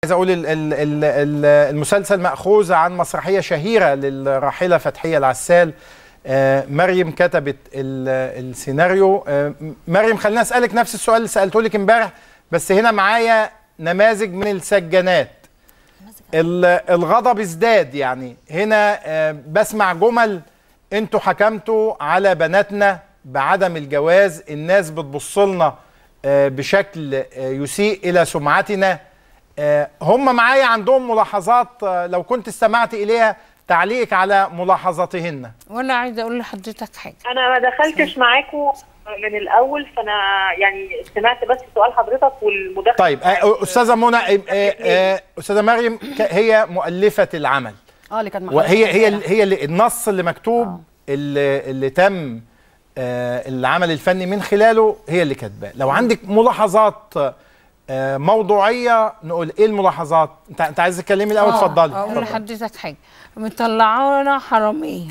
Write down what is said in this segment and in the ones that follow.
عايز اقول ال- ال- ال- ال- المسلسل ماخوذ عن مسرحيه شهيره للراحله فتحيه العسال آه، مريم كتبت ال- السيناريو آه، مريم خليني اسالك نفس السؤال اللي سالته لك امبارح بس هنا معايا نماذج من السجانات ال- الغضب ازداد يعني هنا آه، بسمع جمل انتوا حكمتوا على بناتنا بعدم الجواز الناس بتبص لنا آه، بشكل آه، يسيء الى سمعتنا آه، هم معايا عندهم ملاحظات آه، لو كنت استمعت اليها تعليقك على ملاحظاتهن وانا عايزه اقول لحضرتك حاجه انا ما دخلتش معاكم من الاول فانا يعني سمعت بس سؤال حضرتك والمداخله طيب آه، استاذه منى آه، آه، آه، استاذه مريم ك- هي مؤلفه العمل اه اللي كانت وهي هي هي اللي النص اللي مكتوب اللي, اللي تم آه، العمل الفني من خلاله هي اللي كاتباه لو عندك ملاحظات آه، موضوعيه نقول ايه الملاحظات انت انت عايز تتكلمي الاول آه، اتفضلي اقول اتفضلي. لحضرتك حاجه مطلعانا حراميه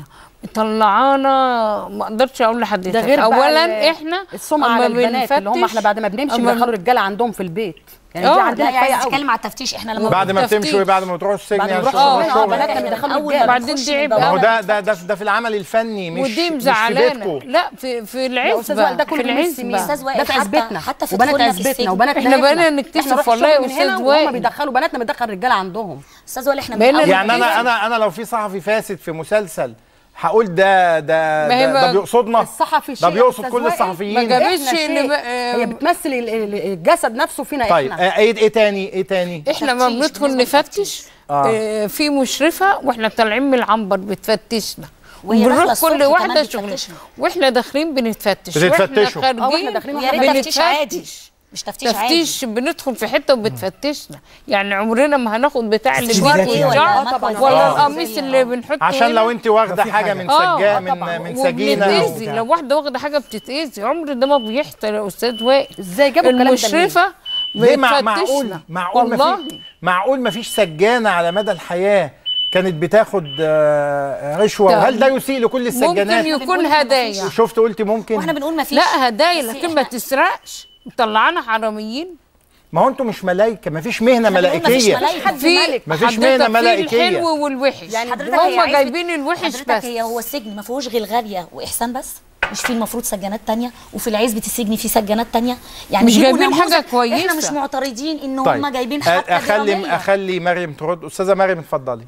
مطلعانا ما اقدرش اقول لحضرتك ده غير بقى اولا ال- احنا السمعه أما على البنات اللي هم بنفتش- احنا بعد ما بنمشي أما بندخلوا رجاله عندهم في البيت يعني آه، دي لا، عندنا لا عايز كفايه قوي تتكلم على التفتيش احنا لما بعد ما التفتيش. بتمشوا بعد ما بتروحوا السجن بعد ما يعني بنروح شغل- السجن، آه، شغل. بناتنا بيدخلوا أول رجاله ما بعدين بنخش دي عيب من ما هو قوي. ده ده ده ده في العمل الفني مش ودي مش في مزعلانه بيتكم لا في في يا استاذ وائل العزبه ده في كله من العزبه السمين أستاذ وائل ده في حتى- عزبتنا حتى في وبنات دخولنا في عزبتنا السجن. وبنات إحنا عيلتنا. بقينا نكتشف إحنا نروح والله الشغل يا من هنا أستاذ وهم وائل. بيدخلوا بناتنا بندخل رجاله عندهم استاذ وائل احنا من بقينا أول يعني ما انا جينا- انا انا لو في صحفي فاسد في مسلسل هقول ده ده ما هي ده, ما- ده بيقصدنا الصحفي ده شيء بيقصد أستاذ كل وائل. الصحفيين ما جابش إحنا شيء. اللي بقى- هي بتمثل ال- ال- الجسد نفسه فينا طيب احنا آه، ايه ايه تاني ايه تاني احنا ما تفتيش، بندخل بالنسبة نفتش آه. آه. في مشرفه واحنا طالعين من العنبر بتفتشنا وهي داخلة بنروح الصبح كل كمان واحده شغل بتفتشنا. واحنا داخلين بنتفتش بتتفتشوا. واحنا آه، وإحنا خارجين داخلين ويا ريت تفتيش عادي بنتفتش مش تفتيش عادي تفتيش بندخل في حته وبتفتشنا يعني عمرنا ما هناخد بتاع اللي استشوار بيجي ايه ولا الشعر مكوى ولا إزاي؟ القميص اللي بنحطه عشان هنا. لو انت واخده في حاجه حاجة. من آه، سجا آه من طبعاً. من سجينه أو وبنتأذي بتاع. لو واحده واخده حاجه بتتاذي عمر ده ما بيحصل يا استاذ وائل ازاي جابوا الكلام ده منين؟ المشرفه ليه مع بتفتشنا. معقول معقول والله مفيش معقول مفيش سجانه على مدى الحياه كانت بتاخد آه، رشوه ده وهل ده يسيء لكل السجانات ممكن يكون بنقول إحنا هدايا شفت قلت ممكن واحنا بنقول ما فيش لا هدايا بس لكن ما إحنا- تسرقش مطلعانا حراميين ما هو انتوا مش ملايكه مفيش مهنه إحنا بنقول مفيش ملائكيه ملايكة. حد في ملك. مفيش حضرتك مهنة في ملائكية. الحلو والوحش يعني حضرتك هم هي عزبة- جايبين الوحش حضرتك بس هي هو السجن ما فيهوش غير غاليه واحسان بس مش في المفروض سجانات تانية وفي العزبة السجن في سجانات تانية يعني مش جيبوا جايبين نموذج. حاجة كويسة. احنا مش معترضين ان طيب هم جايبين أ- حتى اخلي درامية. اخلي مريم ترد استاذه مريم اتفضلي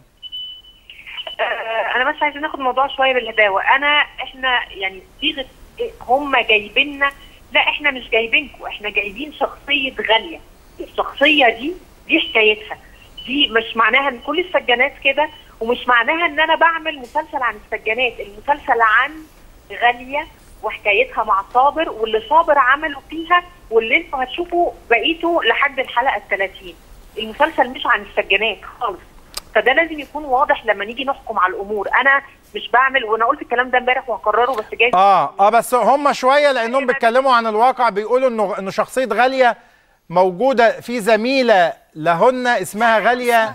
آه، انا بس عايزه ناخد الموضوع شويه بالهداوه انا احنا يعني صيغه إيه، هم جايبيننا لا احنا مش جايبينكم احنا جايبين شخصيه غاليه الشخصيه دي دي حكايتها دي مش معناها ان كل السجانات كده ومش معناها ان انا بعمل مسلسل عن السجانات المسلسل عن غاليه وحكايتها مع صابر واللي صابر عمله فيها واللي انتوا هتشوفوا بقيته لحد الحلقه ال 30 المسلسل مش عن السجانات خالص فده لازم يكون واضح لما نيجي نحكم على الامور انا مش بعمل وانا قلت الكلام ده امبارح وهكرره بس جاي اه اه بس هم شويه لانهم بيتكلموا عن الواقع بيقولوا انه انه شخصيه غاليه موجوده في زميله لهن اسمها غاليه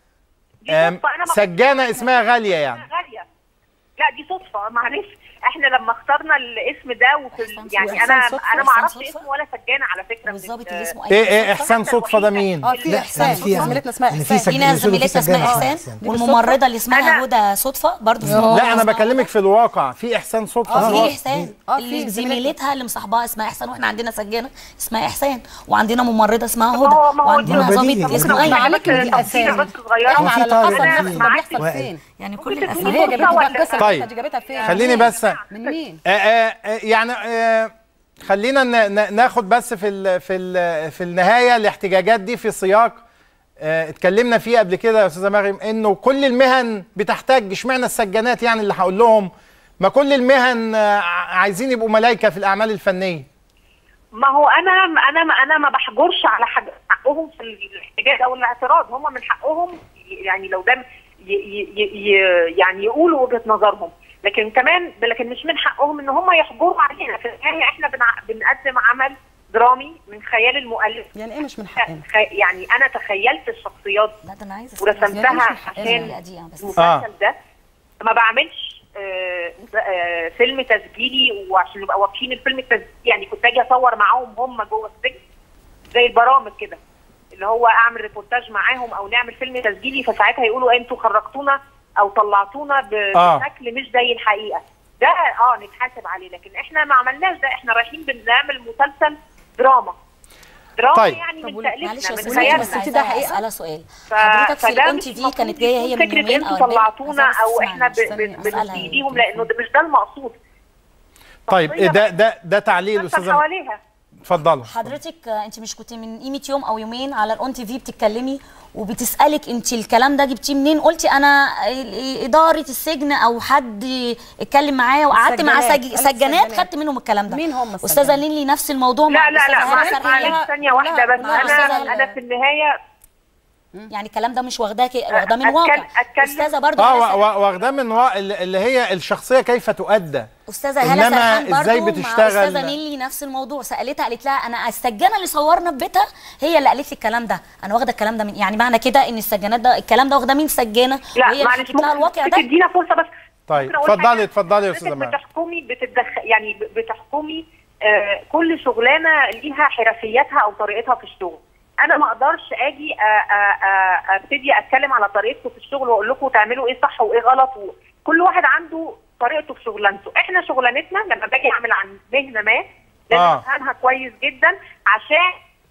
دي آم، صدفة، أنا ما سجانه كنتش- اسمها غاليه يعني غاليه لا دي صدفه معلش احنا لما اخترنا الاسم ده وفي ال- إحسان يعني صدفة. انا إحسان صدفة. انا ما اعرفش إحسان صدفة. اسمه ولا سجانه على فكره والظابط من- اللي اسمه ايه ايه أيمن احسان صدفه ده مين اه في لا، احسان في يعني. زميلتنا اسمها يعني في احسان سجن- لينا بيقولوا في زميلتنا اسمها سجانة. احسان آه. والممرضه اللي اسمها أنا- هدى صدفه برضه في لا الممرضة انا اسمها بكلمك في الواقع في احسان صدفه اه في في الواقع. احسان آه، في اللي زميلتنا. زميلتها اللي مصاحباها اسمها احسان واحنا عندنا سجانه اسمها احسان وعندنا ممرضه اسمها ما هو- هدى ما هو وعندنا ده ضابط بديهي. اسمه ممكن ايمن عليك بس دي تفصيلة أسامي. بس صغيره احنا على في اللي طارق حصل في- نفسه ده بيحصل وائل. فين يعني كل ممكن ما تكون هي الاسامي جابتها ولا- بقى قصه طيب. طيب. جابتها فين خليني بس من مين آه آه آه، يعني آه خلينا ن- ن- ناخد بس في ال في ال في النهايه الاحتجاجات دي في سياق آه اتكلمنا فيه قبل كده يا استاذه مريم انه كل المهن بتحتاج اشمعنى السجانات يعني اللي هقول لهم ما كل المهن آه عايزين يبقوا ملايكه في الاعمال الفنيه ما هو انا انا ما انا ما بحجرش على حاجة حقهم في الاحتجاج او الاعتراض هم من حقهم يعني لو ده ي ي ي يعني يقولوا وجهه نظرهم لكن كمان لكن مش من حقهم ان هم يحجروا علينا في النهايه احنا بنع- بنقدم عمل درامي من خيال المؤلف يعني ايه مش من حقنا خ- يعني انا تخيلت الشخصيات لا ده انا عايزه ورسمتها يعني مش عشان الحقيقه دي بس المسلسل آه. ده ما بعملش آه، آه، فيلم تسجيلي وعشان نبقى واقفين الفيلم التسجيلي يعني كنت اجي اصور معاهم هم جوه السجن زي البرامج كده اللي هو اعمل ريبورتاج معاهم او نعمل فيلم تسجيلي فساعتها يقولوا انتوا خرجتونا او طلعتونا ب- آه. بشكل مش زي الحقيقه ده اه نتحاسب عليه لكن احنا ما عملناش ده احنا رايحين بنعمل مسلسل دراما دراما طيب. يعني طب من وال- تأليفنا معلش يا من استاذ خيالنا بس أنت ده عايزه حقيقة؟ اسالها سؤال ف- حضرتك في فده الاون مش تي في المفروض كانت جايه هي يكون من فكرة يومين انتوا او أربعين. طلعتونا عايزة بس او تسمعني. احنا ب- استني ب- أسألها بنأيديهم هي. لانه ده مش ده المقصود طيب شخصية ده ده ده تعليل بتحصل استاذه حواليها اتفضلوا حضرتك آه، انت مش كنت من قيمه يوم او يومين على الاون تي في بتتكلمي وبتسالك انت الكلام ده جبتيه منين قلتي انا ال- اداره السجن او حد اتكلم معايا وقعدت مع السجانات. سج... قالت سجانات السجانات. خدت منهم الكلام ده مين هم استاذه السجانات؟ ليلي نفس الموضوع مع لا لا لا الأستاذة هالة معلش سرحية. معلش ثانيه واحده بس كلها- انا كلها- انا في النهايه يعني الكلام ده مش واخداكي واخداه من أتكلم- واقع أتكلم. استاذه برضه اه هالة و- سرحية. و- واخداه من وا- اللي اللي هي الشخصيه كيف تؤدى استاذه هاله إنما سرحان برضه إزاي مع بتشتغل؟ استاذه نيلي نفس الموضوع سالتها قالت لها انا السجانه اللي صورنا في بيتها هي اللي قالت لي الكلام ده انا واخده الكلام ده من يعني معنى كده ان السجانات ده الكلام ده واخده من سجانه لا وهي اللي معلش حكت لها الواقع ممكن ده تدينا فرصه بس طيب ممكن أقول اتفضلي حاجة؟ اتفضلي يا حضرتك استاذه مريم بتحكمي بتتدخ يعني ب- بتحكمي آه كل شغلانه ليها حرفياتها او طريقتها في الشغل انا ما اقدرش اجي آه، آه، آه، ابتدي اتكلم على طريقته في الشغل واقول لكم تعملوا ايه صح وايه غلط كل واحد عنده طريقته في شغلانته احنا شغلانتنا لما باجي اعمل عن مهنه ما لازم آه. افهمها كويس جدا عشان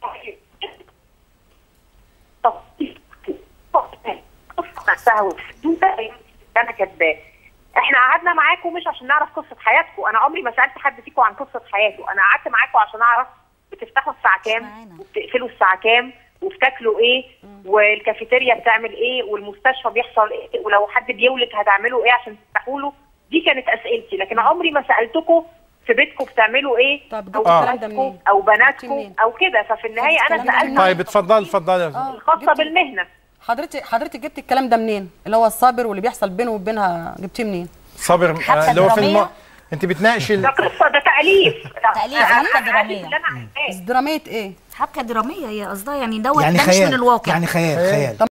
نفسها والحدود ده انا كاتباه احنا قعدنا معاكم مش عشان نعرف قصه حياتكم انا عمري ما سالت حد فيكم عن قصه حياته انا قعدت معاكم عشان اعرف بتفتحوا الساعه كام معانا. وبتقفلوا الساعه كام وبتاكلوا ايه والكافيتيريا بتعمل ايه والمستشفى بيحصل ايه ولو حد بيولد هتعملوا ايه عشان تفتحوا له دي كانت اسئلتي لكن عمري ما سالتكم في بيتكم بتعملوا ايه طب او جبت الكلام ده بناتكم منين؟ او جبتيه بناتكم منين؟ او كده ففي النهايه انا الكلام ده سالت منين؟ طيب اتفضلي اتفضلي يا استاذه الخاصه جبتي- بالمهنه حضرتك حضرتك جبت الكلام ده منين اللي هو الصابر واللي بيحصل بينه وبينها جبتيه منين صابر حبكة آه، اللي هو في الم... درامية؟ انت بتناقشي ال... ده قصه ده تاليف تأليف، أنا حبكة عارفة درامية. اللي أنا عارفاه. دراميه ايه حبكه دراميه هي قصدها يعني دوت يعني ده مش من خيال الواقع يعني خيال خيال